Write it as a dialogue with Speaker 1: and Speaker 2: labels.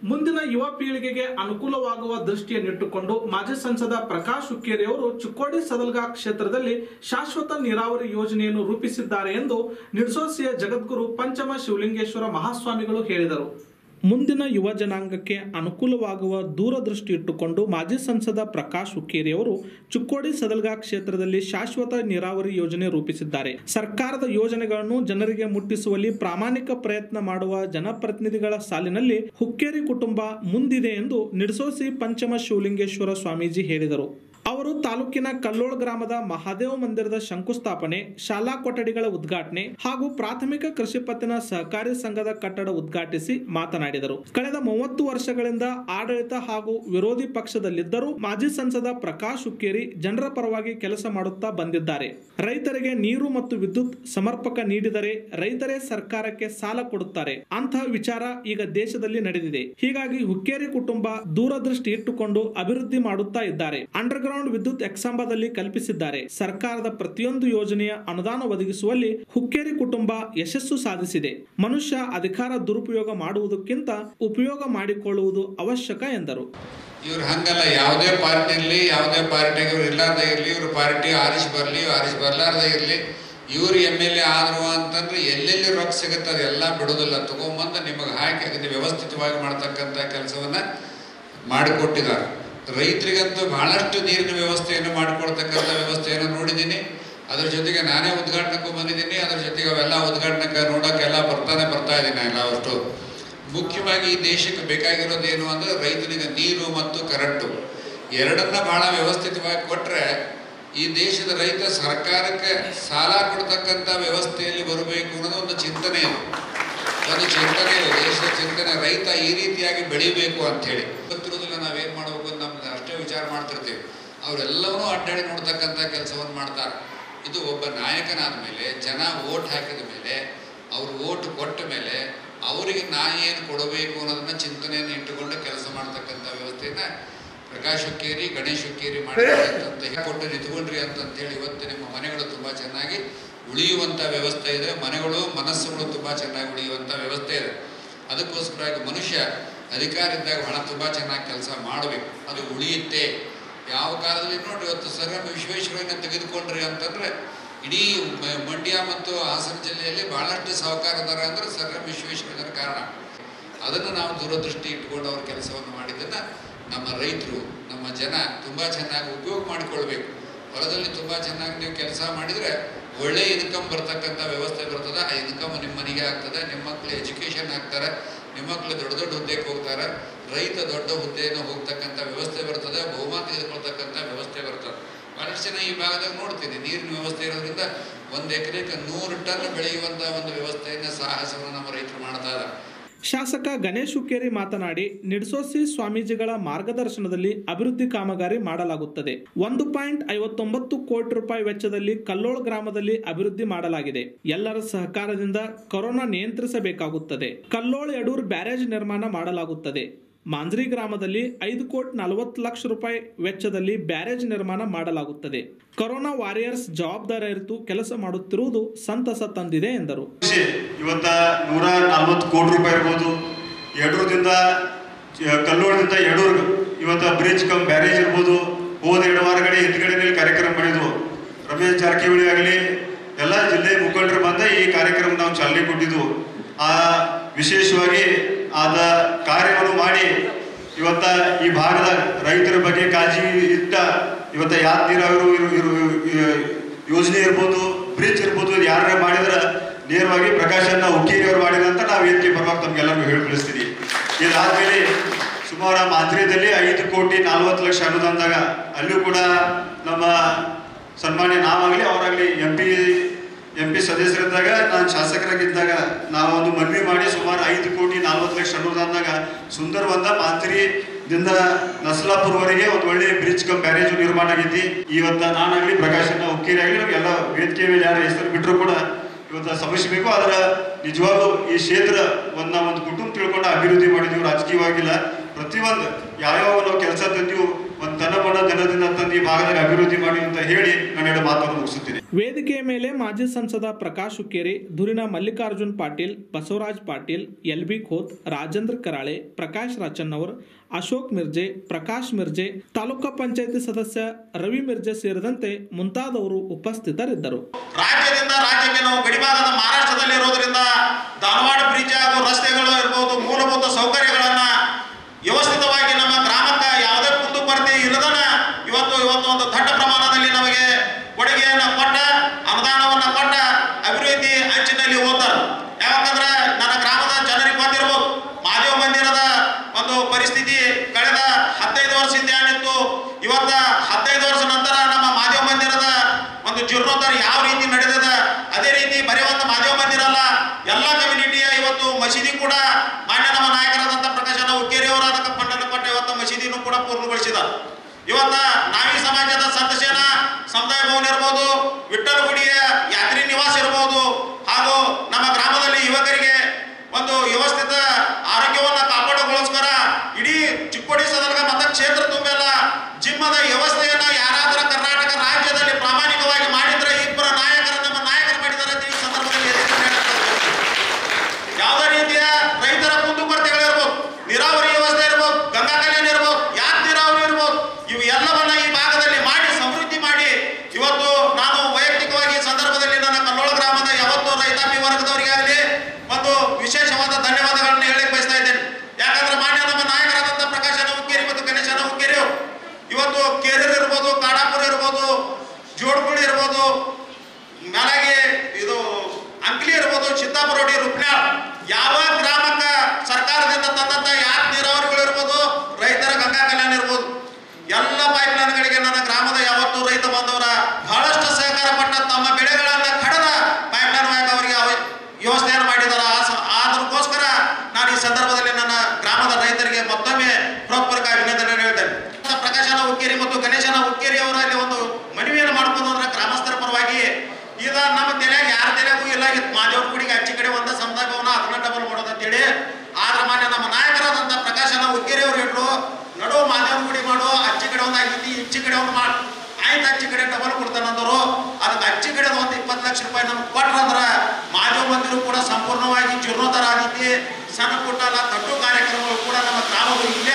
Speaker 1: ಮುಂದಿನ ಯುವ ಪೀಳಿಗೆಗೆ ಅನುಕೂಲವಾಗುವ ದೃಷ್ಟಿಯನ್ನಿಟ್ಟುಕೊಂಡು ಮಾಜಿ ಸಂಸದ ಪ್ರಕಾಶ್ ಹುಕ್ಕೇರಿ ಅವರು ಚಿಕ್ಕೋಡಿ ಸದಲ್ಗಾ ಕ್ಷೇತ್ರದಲ್ಲಿ ಶಾಶ್ವತ ನೀರಾವರಿ ಯೋಜನೆಯನ್ನು ರೂಪಿಸಿದ್ದಾರೆ ಎಂದು ನಿಡ್ಸೋಸಿಯ ಜಗದ್ಗುರು ಪಂಚಮ ಶಿವಲಿಂಗೇಶ್ವರ ಮಹಾಸ್ವಾಮಿಗಳು ಹೇಳಿದರು ಮುಂದಿನ ಯುವ ಜನಾಂಗಕ್ಕೆ ಅನುಕೂಲವಾಗುವ ದೂರದೃಷ್ಟಿ ಇಟ್ಟುಕೊಂಡು ಮಾಜಿ ಸಂಸದ ಪ್ರಕಾಶ್ ಹುಕ್ಕೇರಿ ಅವರು ಚಿಕ್ಕೋಡಿ ಸದಲ್ಗಾ ಕ್ಷೇತ್ರದಲ್ಲಿ ಶಾಶ್ವತ ನೀರಾವರಿ ಯೋಜನೆ ರೂಪಿಸಿದ್ದಾರೆ ಸರ್ಕಾರದ ಯೋಜನೆಗಳನ್ನು ಜನರಿಗೆ ಮುಟ್ಟಿಸುವಲ್ಲಿ ಪ್ರಾಮಾಣಿಕ ಪ್ರಯತ್ನ ಮಾಡುವ ಜನಪ್ರತಿನಿಧಿಗಳ ಸಾಲಿನಲ್ಲಿ ಹುಕ್ಕೇರಿ ಕುಟುಂಬ ಮುಂದಿದೆ ಎಂದು ನಿಡ್ಸೋಸಿ ಪಂಚಮ ಶಿವಲಿಂಗೇಶ್ವರ ಸ್ವಾಮೀಜಿ ಹೇಳಿದರು ಅವರು ತಾಲೂಕಿನ ಕಲ್ಲೋಳ ಗ್ರಾಮದ ಮಹಾದೇವ ಮಂದಿರದ ಶಂಕುಸ್ಥಾಪನೆ ಶಾಲಾ ಕೊಠಡಿಗಳ ಉದ್ಘಾಟನೆ ಹಾಗೂ ಪ್ರಾಥಮಿಕ ಕೃಷಿ ಪತ್ತಿನ ಸಹಕಾರಿ ಸಂಘದ ಕಟ್ಟಡ ಉದ್ಘಾಟಿಸಿ ಮಾತನಾಡಿದರು ಕಳೆದ ಮೂವತ್ತು ವರ್ಷಗಳಿಂದ ಆಡಳಿತ ಹಾಗೂ ವಿರೋಧಿ ಪಕ್ಷದಲ್ಲಿದ್ದರೂ ಮಾಜಿ ಸಂಸದ ಪ್ರಕಾಶ್ ಹುಕ್ಕೇರಿ ಜನರ ಪರವಾಗಿ ಕೆಲಸ ಮಾಡುತ್ತಾ ಬಂದಿದ್ದಾರೆ ರೈತರಿಗೆ ನೀರು ಮತ್ತು ವಿದ್ಯುತ್ ಸಮರ್ಪಕ ನೀಡಿದರೆ ರೈತರೇ ಸರ್ಕಾರಕ್ಕೆ ಸಾಲ ಕೊಡುತ್ತಾರೆ ಅಂತಹ ವಿಚಾರ ಈಗ ದೇಶದಲ್ಲಿ ನಡೆದಿದೆ ಹೀಗಾಗಿ ಹುಕ್ಕೇರಿ ಕುಟುಂಬ ದೂರದೃಷ್ಟಿ ಇಟ್ಟುಕೊಂಡು ಅಭಿವೃದ್ಧಿ ಮಾಡುತ್ತಾ ಇದ್ದಾರೆ ಅಂಡರ್ ಗ್ರೌಂಡ್ ವಿದ್ಯುತ್ ಎಕ್ಸಾಂಬದಲ್ಲಿ ಕಲ್ಪಿಸಿದ್ದಾರೆ ಸರ್ಕಾರದ ಪ್ರತಿಯೊಂದು ಯೋಜನೆಯ ಅನುದಾನ ಒದಗಿಸುವಲ್ಲಿ ಹುಕ್ಕೇರಿ ಕುಟುಂಬ ಯಶಸ್ಸು ಸಾಧಿಸಿದೆ ಮನುಷ್ಯ ಅಧಿಕಾರ ದುರುಪಯೋಗ ಮಾಡುವುದಕ್ಕಿಂತ ಉಪಯೋಗ ಮಾಡಿಕೊಳ್ಳುವುದು ಅವಶ್ಯಕ ಎಂದರು
Speaker 2: ಇವ್ರು ಹಂಗಲ್ಲ ಯಾವುದೇ ಪಾರ್ಟಿಯಲ್ಲಿ ಯಾವುದೇ ಪಾರ್ಟಿಗೆ ಇವ್ರು ಇರ್ಲಾರ್ದೇ ಇರಲಿ ಇವ್ರ ಪಾರ್ಟಿ ಆರಿಸಿ ಬರಲಿ ಆರಿಸಿ ಬರಲಾರ್ದೇ ಇರಲಿ ಇವ್ರು ಎಮ್ ಎಲ್ ಎ ಆದರು ಅಂತಂದ್ರೆ ಎಲ್ಲೆಲ್ಲಿ ರೊಕ್ಕ ಸಿಗುತ್ತೆ ಅದೆಲ್ಲ ಬಿಡೋದಿಲ್ಲ ತಗೊಂಬಂದು ನಿಮಗೆ ಹಾಕಿ ಅದನ್ನು ವ್ಯವಸ್ಥಿತವಾಗಿ ಮಾಡ್ತಕ್ಕಂಥ ಕೆಲಸವನ್ನ ಮಾಡಿಕೊಟ್ಟಿದ್ದಾರೆ ರೈತರಿಗಂತೂ ಬಹಳಷ್ಟು ನೀರಿನ ವ್ಯವಸ್ಥೆಯನ್ನು ಮಾಡಿಕೊಡ್ತಕ್ಕಂಥ ವ್ಯವಸ್ಥೆಯನ್ನು ನೋಡಿದ್ದೀನಿ ಅದ್ರ ಜೊತೆಗೆ ನಾನೇ ಉದ್ಘಾಟನೆಗೂ ಬಂದಿದ್ದೀನಿ ಅದ್ರ ಜೊತೆಗೆ ಅವೆಲ್ಲ ಉದ್ಘಾಟನೆಗೆ ನೋಡೋಕ್ಕೆಲ್ಲ ಬರ್ತಾನೆ ಬರ್ತಾ ಇದ್ದೀನಿ ಎಲ್ಲ ಅಷ್ಟು ಮುಖ್ಯವಾಗಿ ಈ ದೇಶಕ್ಕೆ ಬೇಕಾಗಿರೋದು ಏನು ಅಂದರೆ ರೈತನಿಗೆ ನೀರು ಮತ್ತು ಕರೆಂಟು ಎರಡನ್ನ ಬಹಳ ವ್ಯವಸ್ಥಿತವಾಗಿ ಕೊಟ್ಟರೆ ಈ ದೇಶದ ರೈತ ಸರ್ಕಾರಕ್ಕೆ ಸಾಲ ಕೊಡ್ತಕ್ಕಂಥ ವ್ಯವಸ್ಥೆಯಲ್ಲಿ ಬರಬೇಕು ಅನ್ನೋದು ಒಂದು ಚಿಂತನೆ ಇದೆ ಒಂದು ಚಿಂತನೆ ಇದೆ ದೇಶದ ಚಿಂತನೆ ರೈತ ಈ ರೀತಿಯಾಗಿ ಬೆಳಿಬೇಕು ಅಂತೇಳಿ ಗೊತ್ತಿರೋದಿಲ್ಲ ನಾವೇನು ಮಾಡಬೇಕು ಅಂತ ನಮ್ದು ಅಷ್ಟೇ ವಿಚಾರ ಮಾಡ್ತಿರ್ತೀವಿ ಅವರೆಲ್ಲವನ್ನೂ ಅಡ್ಡಾಡಿ ನೋಡ್ತಕ್ಕಂಥ ಕೆಲಸವನ್ನು ಮಾಡ್ತಾರೆ ಇದು ಒಬ್ಬ ನಾಯಕನಾದ ಮೇಲೆ ಜನ ಓಟ್ ಹಾಕಿದ ಮೇಲೆ ಅವ್ರು ಓಟ್ ಕೊಟ್ಟ ಮೇಲೆ ಅವರಿಗೆ ನಾ ಏನು ಕೊಡಬೇಕು ಅನ್ನೋದನ್ನ ಚಿಂತನೆಯನ್ನು ಇಟ್ಟುಕೊಂಡು ಕೆಲಸ ಮಾಡ್ತಕ್ಕಂಥ ವ್ಯವಸ್ಥೆಯನ್ನ ಪ್ರಕಾಶ್ ಹುಕ್ಕೇರಿ ಗಣೇಶ್ ಹುಕ್ಕೇರಿ ಮಾಡಿದ್ದಾರೆ ಅಂತ ಕೊಟ್ಟು ನಿಂತ್ಕೊಂಡ್ರಿ ಅಂತಂತೇಳಿ ಇವತ್ತು ನಿಮ್ಮ ಮನೆಗಳು ತುಂಬ ಚೆನ್ನಾಗಿ ಉಳಿಯುವಂಥ ವ್ಯವಸ್ಥೆ ಇದೆ ಮನೆಗಳು ಮನಸ್ಸುಗಳು ತುಂಬ ಚೆನ್ನಾಗಿ ಉಳಿಯುವಂಥ ವ್ಯವಸ್ಥೆ ಇದೆ ಅದಕ್ಕೋಸ್ಕರವಾಗಿ ಮನುಷ್ಯ ಅಧಿಕಾರ ಇದ್ದಾಗ ಬಹಳ ತುಂಬ ಚೆನ್ನಾಗಿ ಕೆಲಸ ಮಾಡಬೇಕು ಅದು ಉಳಿಯುತ್ತೆ ಯಾವ ಕಾಲದಲ್ಲಿ ನೋಡ್ರಿ ಇವತ್ತು ಸರ್ ಎಂ ವಿಶ್ವೇಶ್ವರಯ್ಯನ ತೆಗೆದುಕೊಂಡ್ರಿ ಅಂತಂದ್ರೆ ಇಡೀ ಮ- ಮಂಡ್ಯ ಮತ್ತು ಹಾಸನ ಜಿಲ್ಲೆಯಲ್ಲಿ ಬಹಳಷ್ಟು ಸಾಹುಕಾರದಾರ ಅಂದ್ರೆ ಸರ್ ಎಂ ವಿಶ್ವೇಶ್ವರಯ್ಯನ ಕಾರಣ ಅದನ್ನು ನಾವು ದೂರದೃಷ್ಟಿ ಇಟ್ಕೊಂಡು ಅವ್ರ ಕೆಲಸವನ್ನು ಮಾಡಿದ್ದನ್ನು ನಮ್ಮ ರೈತರು ನಮ್ಮ ಜನ ತುಂಬ ಚೆನ್ನಾಗಿ ಉಪಯೋಗ ಮಾಡಿಕೊಳ್ಬೇಕು ಹೊಲದಲ್ಲಿ ತುಂಬ ಚೆನ್ನಾಗಿ ನೀವು ಕೆಲಸ ಮಾಡಿದರೆ ಒಳ್ಳೆ ಇನ್ಕಮ್ ಬರ್ತಕ್ಕಂಥ ವ್ಯವಸ್ಥೆ ಬರ್ತದೆ ಆ ಇನ್ಕಮ್ ನಿಮ್ಮ ಮನೆಗೆ ಆಗ್ತದೆ ನಿಮ್ಮ ಮಕ್ಕಳು ಎಜುಕೇಷನ್ ಆಗ್ತಾರೆ ನಿಮ್ಮ ಮಕ್ಕಳು ದೊಡ್ಡ ದೊಡ್ಡ ಹುದ್ದೆಗೆ ಹೋಗ್ತಾರೆ ರೈತ ದೊಡ್ಡ ಹುದ್ದೆಯನ್ನು ಹೋಗ್ತಕ್ಕಂಥ ವ್ಯವಸ್ಥೆ ಬರ್ತದೆ ಬಹುಮಾನ ತೆಗೆದುಕೊಳ್ತಕ್ಕಂಥ ವ್ಯವಸ್ಥೆ ಬರ್ತದೆ ಭಾಳಷ್ಟು ಜನ ಈ ಭಾಗದಾಗ ನೋಡ್ತೀನಿ ನೀರಿನ ವ್ಯವಸ್ಥೆ ಇರೋದ್ರಿಂದ ಒಂದು ಎಕರೆಗೆ ನೂರು ಟನ್ ಬೆಳೆಯುವಂಥ ಒಂದು ವ್ಯವಸ್ಥೆಯನ್ನು ಸಾಹಸವನ್ನು ನಮ್ಮ ರೈತರು ಮಾಡ್ತಾ ಇದ್ದಾರೆ
Speaker 1: ಶಾಸಕ ಗಣೇಶ್ ಹುಕ್ಕೇರಿ ಮಾತನಾಡಿ ನಿಡ್ಸೋಸಿ ಸ್ವಾಮೀಜಿಗಳ ಮಾರ್ಗದರ್ಶನದಲ್ಲಿ ಅಭಿವೃದ್ಧಿ ಕಾಮಗಾರಿ ಮಾಡಲಾಗುತ್ತದೆ ಒಂದು ಪಾಯಿಂಟ್ ಐವತ್ತೊಂಬತ್ತು ಕೋಟಿ ರೂಪಾಯಿ ವೆಚ್ಚದಲ್ಲಿ ಕಲ್ಲೋಳ ಗ್ರಾಮದಲ್ಲಿ ಅಭಿವೃದ್ಧಿ ಮಾಡಲಾಗಿದೆ ಎಲ್ಲರ ಸಹಕಾರದಿಂದ ಕೊರೋನಾ ನಿಯಂತ್ರಿಸಬೇಕಾಗುತ್ತದೆ ಕಲ್ಲೋಳ ಯಡೂರ್ ಬ್ಯಾರೇಜ್ ನಿರ್ಮಾಣ ಮಾಡಲಾಗುತ್ತದೆ ಮಾಂಜ್ರಿ ಗ್ರಾಮದಲ್ಲಿ ಐದು ಕೋಟಿ ನಲವತ್ತು ಲಕ್ಷ ರೂಪಾಯಿ ವೆಚ್ಚದಲ್ಲಿ ಬ್ಯಾರೇಜ್ ನಿರ್ಮಾಣ ಮಾಡಲಾಗುತ್ತದೆ ಕೊರೋನಾ ವಾರಿಯರ್ಸ್ ಜವಾಬ್ದಾರಿಯರಿತು ಕೆಲಸ ಮಾಡುತ್ತಿರುವುದು ಸಂತಸ ತಂದಿದೆ ಎಂದರು
Speaker 3: ಖುಷಿ. ಇವತ್ತ ನೂರ ನಲ್ವತ್ತು ಕೋಟಿ ರೂಪಾಯಿ ಇರ್ಬೋದು ಯಡೂರದಿಂದ ಚ- ಕಲ್ಲೋಳದಿಂದ ಯಡೂರ್ಗೆ ಇವತ್ತ ಬ್ರಿಡ್ಜ್ ಕಮ್ ಬ್ಯಾರೇಜ್ ಇರ್ಬೋದು ಹೋದ ಎರಡು ವಾರಗಡೆ ಹಿಂದ್ಗಡೆ ಕಾರ್ಯಕ್ರಮ ಮಾಡಿದ್ವು ರಮೇಶ್ ಜಾರಕಿಹೊಳಿ ಆಗಲಿ ಎಲ್ಲ ಜಿಲ್ಲೆ ಮುಖಂಡರು ಬಂದ ಈ ಕಾರ್ಯಕ್ರಮ ನಾವು ಚಾಲನೆ ಕೊಟ್ಟಿದ್ವು ಆ ವಿಶೇಷವಾಗಿ ಆದ ಕಾರ್ಯವನ್ನು ಮಾಡಿ ಇವತ್ತ ಈ ಭಾಗದ ರೈತರ ಬಗ್ಗೆ ಕಾಳಜಿ ಇಟ್ಟ ಇವತ್ತ ಯಾತ್ ನೀರಾವರಿ ಇರು- ಇರು- ಇರು- ಯೋಜನೆ ಇರ್ಬೋದು ಬ್ರಿಡ್ಜ್ ಇರ್ಬೋದು ಇದು ಯಾರ ಮಾಡಿದ್ರೆ ನೇರವಾಗಿ ಪ್ರಕಾಶನ್ನ ಹುಕ್ಕೇರಿ ಅವರು ಮಾಡಿದ ಅಂತ ನಾವು ವೇದಿಕೆ ಪರವಾಗಿ ತಮ್ಗೆಲ್ಲರಿಗೂ ಹೇಳಿ ಕಳಿಸ್ತೀನಿ ಇದಾದ್ಮೇಲೆ ಸುಮಾರು ಮಾತ್ರೆಯಲ್ಲಿ ಐದು ಕೋಟಿ ನಲ್ವತ್ತು ಲಕ್ಷ ಅನುದಾನದಾಗ ಅಲ್ಲೂ ಕೂಡ ನಮ್ಮ ಸನ್ಮಾನ್ಯ ನಾವಾಗಲಿ ಅವರಾಗಲಿ ಎಂ ಪಿ ಎಂ ಪಿ ಸದಸ್ಯರಿದ್ದಾಗ ನಾನು ಶಾಸಕರಾಗಿದ್ದಾಗ ನಾವು ಒಂದು ಮನವಿ ಮಾಡಿ ಸುಮಾರು ಐದು ಕೋಟಿ ನಲ್ವತ್ತು ಲಕ್ಷ ಅನುದಾನದಾಗ ಸುಂದರವಂದ ಮಾಂತ್ರಿದಿಂದ ನಸಲಾಪುರ್ವರೆಗೆ ಒಂದು ಒಳ್ಳೆ ಬ್ರಿಡ್ಜ್ ಕಮ್ ಬ್ಯಾರೇಜ್ ನಿರ್ಮಾಣ ಆಗೈತಿ ಇವತ್ತ ನಾನಾಗ್ಲಿ ಪ್ರಕಾಶನ ಹುಕ್ಕೇರಿ ಆಗಲಿ ನಮಗೆಲ್ಲ ವೇದಿಕೆ ಮೇಲೆ ಯಾರು ಹೆಸರು ಬಿಟ್ಟರು ಕೂಡ ಇವತ್ತು ಶ್ರಮಿಸಬೇಕು ಅದರ ನಿಜವಾಗ್ಲೂ ಈ ಕ್ಷೇತ್ರ ಒಂದ್ ನಾವು ಒಂದು ಕುಟುಂಬ ತಿಳ್ಕೊಂಡು ಅಭಿವೃದ್ಧಿ ಮಾಡಿದೀವಿ ರಾಜಕೀಯವಾಗಿಲ್ಲ ಪ್ರತಿಯೊಂದು ಯಾವ್ಯಾವ ನಾವು ಕೆಲಸ ತಂದೀವು ಒಂದು ತನ್ನಮನ ಜನದಿಂದ ತಂದು ಈ ಭಾಗದಲ್ಲಿ ಅಭಿವೃದ್ಧಿ ಮಾಡಿ ಅಂತ ಹೇಳಿ ನಾನು ಎರಡು ಮಾತನ್ನು ಮುಗಿಸುತ್ತೇನೆ
Speaker 1: ವೇದಿಕೆಯ ಮೇಲೆ ಮಾಜಿ ಸಂಸದ ಪ್ರಕಾಶ್ ಹುಕ್ಕೇರಿ ಧುರಿನ ಮಲ್ಲಿಕಾರ್ಜುನ್ ಪಾಟೀಲ್ ಬಸವರಾಜ್ ಪಾಟೀಲ್ ಎಲ್ ಬಿ ಖೋತ್ ರಾಜೇಂದ್ರ ಕರಾಳೆ ಪ್ರಕಾಶ್ ರಾಚನ್ನವರ್ ಅಶೋಕ್ ಮಿರ್ಜೆ ಪ್ರಕಾಶ್ ಮಿರ್ಜೆ ತಾಲೂಕಾ ಪಂಚಾಯತಿ ಸದಸ್ಯ ರವಿ ಮಿರ್ಜೆ ಸೇರಿದಂತೆ ಮುಂತಾದವರು ಉಪಸ್ಥಿತರಿದ್ದರು
Speaker 4: ರಾಜ್ಯದಿಂದ ರಾಜ್ಯಕ್ಕೆ ನಾವು ಗಡಿಭಾಗದ ಮಹಾರಾಷ್ಟ್ರದಲ್ಲಿ ಇರೋದ್ರಿಂದ ಧಾರವಾಡ ಬ್ರಿಡ್ಜ್ ಹಾಗೂ ರಸ್ತೆಗಳು ಇರ್ಬೋದು ಮೂಲಭೂತ ಸೌಕರ್ಯಗಳನ್ನ ವ್ಯವಸ್ಥಿತವಾಗಿ ನಮ್ಮ ಗ್ರಾಮಕ್ಕೆ ಯಾವುದೇ ಕುಂದುಕೊರತೆ ಇಲ್ಲದನ ಇವತ್ತು ಇವತ್ತು ಒಂದು ದೊಡ್ಡ ಪ್ರಮಾಣದಲ್ಲಿ ನಮಗೆ ಕೊಡುಗೆಯನ್ನ ಕೊಟ್ಟ ಅನುದಾನವನ್ನ ಕೊಟ್ಟ ಅಭಿವೃದ್ಧಿ ಅಂಚಿನಲ್ಲಿ ಹೋಗ್ತಾರೆ ಯಾಕಂದ್ರೆ ನನ್ನ ಗ್ರಾಮದ ಜನರಿಗೆ ಗೊತ್ತಿರ್ಬೋದು ಮಾದೇವ ಮಂದಿರದ ಒಂದು ಪರಿಸ್ಥಿತಿ ಕಳೆದ ಹದಿನೈದು ವರ್ಷದಿಂದ ಏನಿತ್ತು ಇವತ್ತ ಹದಿನೈದು ವರ್ಷ ನಂತರ ನಮ್ಮ ಮಾದೇವ ಮಂದಿರದ ಒಂದು ಜೀರ್ಣೋದ್ಧಾರ ಯಾವ ರೀತಿ ನಡೆದಿದೆ ಅದೇ ರೀತಿ ಬರೀ ಒಂದು ಮಾದೇವ ಮಂದಿರ ಅಲ್ಲ ಎಲ್ಲ ಕಮ್ಯುನಿಟಿಯ ಇವತ್ತು ಮಸೀದಿ ಕೂಡ ಮಾನ್ಯ ನಮ್ಮ ನಾಯಕರಾದಂಥ ಪ್ರಕಾಶನ ಹುಕ್ಕೇರಿ ಅವರು ಅದಕ್ಕೆ ಫಂಡನ್ನು ಕೊಟ್ಟು ಇವತ್ತು ಮಸೀದಿನೂ ಕೂಡ ಪೂರ್ಣಗೊಳಿಸಿದ ಇವತ್ತ ನಾವಿ ಸಮಾಜದ ಸಂತಸೇನ ಸಮುದಾಯ ಭವನ ಇರ್ಬೋದು ವಿಠ್ಠಲ ಗುಡಿಯ ಯಾತ್ರಿ ನಿವಾಸ ಇರ್ಬೋದು ಹಾಗೂ ನಮ್ಮ ಗ್ರಾಮದಲ್ಲಿ ಯುವಕರಿಗೆ ಒಂದು ವ್ಯವಸ್ಥಿತ ಆರೋಗ್ಯವನ್ನ ಕಾಪಾಡೋಗೋಸ್ಕರ ಇಡೀ ಚಿಕ್ಕೋಡಿ ಸದರ್ಗ ಮತ ಕ್ಷೇತ್ರ ತುಂಬೆಲ್ಲ ಜಿಮ್ಮದ ವ್ಯವಸ್ಥೆಯನ್ನ ಯಾರಾದರೂ ಕರ್ನಾಟಕ ರಾಜ್ಯದಲ್ಲಿ ಪ್ರಾಮಾಣಿಕವಾಗಿ ಮಾಡಿದ್ರೆ ಇಬ್ಬರ ನಾಯಕರ ನಮ್ಮ ನಾಯಕರು ಮಾಡಿದ್ದಾರೆ ಅಂತ ಈ ಸಂದರ್ಭದಲ್ಲಿ ಎತ್ತಿ ಹೇಳಕ್ಕೆ ಯಾವುದೇ ರೀತಿಯ ರೈತರ ಕುಂದುಕೊರತೆಗಳಿರ್ಬೋದು ನೀರಾವರಿ ವ್ಯವಸ್ಥೆ ಇರ್ಬೋದು ಗಂಗಾ ಕಲ್ಯಾಣ ಇರ್ಬೋದು ಯಾತ್ ನೀರಾವರಿ ಇರ್ಬೋದು ಇವು ಎಲ್ಲವನ್ನ ಈ ಭಾಗದಲ್ಲಿ ಮಾಡಿ ಸಮೃದ್ಧಿ ಮಾಡಿ ಇವತ್ತು ನಾನು ವೈಯಕ್ತಿಕವಾಗಿ ಈ ಸಂದರ್ಭದಲ್ಲಿ ನನ್ನ ಕಲ್ಲೋಳ ಗ್ರಾಮದ ಯಾವತ್ತು ರೈತಾಪಿ ವರ್ಗದವರಿಗಾಗಲಿ ಒಂದು ವಿಶೇಷವಾದ ಧನ್ಯವಾದಗಳನ್ನ ಹೇಳಕ್ ಬಯಸ್ತಾ ಇದ್ದೇನೆ ಯಾಕಂದ್ರೆ ಮಾನ್ಯ ನಮ್ಮ ನಾಯಕರಾದಂಥ ಪ್ರಕಾಶನ ಹುಕ್ಕೇರಿ ಮತ್ತು ಗಣೇಶನ ಹುಕ್ಕೇರಿ ಅವರು ಇವತ್ತು ಕೇರೂರು ಇರ್ಬೋದು ಕಾಡಾಪುರ ಇರ್ಬೋದು ಜೋಡ್ಗುಳಿ ಇರ್ಬೋದು ಮೇಲಾಗಿ ಇದು ಅಂಕ್ಲಿ ಇರ್ಬೋದು ಚಿತ್ತಾಪುರ ರೋಡಿ ರುಕ್ನಾಳ್ ಯಾವ ಗ್ರಾಮಕ್ಕ ಸರ್ಕಾರದಿಂದ ತಂದಂತ ಯಾವ ನೀರಾವರಿಗಳು ಇರ್ಬೋದು ರೈತರ ಗಂಗಾ ಕಲ್ಯಾಣ ಇರ್ಬೋದು ಎಲ್ಲ ಪೈಪ್ ಲೈನ್ಗಳಿಗೆ ನನ್ನ ಗ್ರಾಮದ ಯಾವತ್ತು ರೈತ ಬಾಂಧವರ ಬಹಳಷ್ಟು ಸಹಕಾರ ಪಟ್ಟ ತಮ್ಮ ಬೆಳೆಗಳನ್ನ ಕಡದ ಪೈಪ್ ಲೈನ್ ಮೂಲಕ ಅವರಿಗೆ ಅವ- ವ್ಯವಸ್ಥೆಯನ್ನು ಮಾಡಿದಾರ ಆ ಸ- ಅದಕ್ಕೋಸ್ಕರ ನಾನು ಈ ಸಂದರ್ಭದಲ್ಲಿ ನನ್ನ ಗ್ರಾಮದ ರೈತರಿಗೆ ಮತ್ತೊಮ್ಮೆ ಹೃತ್ಪೂರ್ವಕ ಅಭಿನಂದನೆ ಹೇಳ್ತೇನೆ ಪ್ರಕಾಶನ ಹುಕ್ಕೇರಿ ಮತ್ತು ಗಣೇಶನ ಹುಕ್ಕೇರಿ ಅವರಲ್ಲಿ ಒಂದು ಮನವಿಯನ್ನು ಮಾಡ್ಕೊಂಡು ಅಂದ್ರೆ ಗ್ರಾಮಸ್ಥರ ಪರವಾಗಿ ಈಗ ನಮ್ಮ ತಲೆಯಾಗ ಯಾರ ತಲೆಗೂ ಇಲ್ಲ ಇದು ಮಾದೇವ್ರ ಗುಡಿಗೆ ಆಚೆ ಕಡೆ ಒಂದ ಸಮುದಾಯ ಭವನ ಅದನ್ನ ಡಬಲ್ ಮಾಡೋದು ಅಂತೇಳಿ ಆದ್ರೆ ಮಾನ್ಯ ನಮ್ಮ ನಾಯಕರಾದಂಥ ಪ್ರಕಾಶನ ಹುಕ್ಕೇರಿ ಅವರು ಹೇಳಿದ್ರು ನಡು ಮಾದೇವ್ರ ಗುಡಿ ಮಾಡು ಅಚ್ಚಿ ಕಡೆ ಒಂದು ಆಗೈತಿ ಇಚ್ಚಿ ಕಡೆ ಒಂದು ಮಾಡು ಆಯ್ತು ಅಚ್ಚಿ ಕಡೆ ಡಬಲ್ ಕೊಡ್ತಾನಂದ್ರು ಅದಕ್ಕೆ ಅಚ್ಚಿ ಕಡೆ ಒಂದು ಇಪ್ಪತ್ತು ಲಕ್ಷ ರೂಪಾಯಿ ನಮ್ಗೆ ಕೊಟ್ರಂದ್ರ ಮಾದೇವ ಮಂದಿರ ಕೂಡ ಸಂಪೂರ್ಣವಾಗಿ ಜೀರ್ಣೋದ್ಧಾರ ಆಗೈತಿ ಸಣ್ಣ ಪುಟ್ಟ ಎಲ್ಲ ಕಟ್ಟು ಕಾರ್ಯಕ್ರಮಗಳು ಕೂಡ ನಮ್ಮ ಗ್ರಾಮಗಳು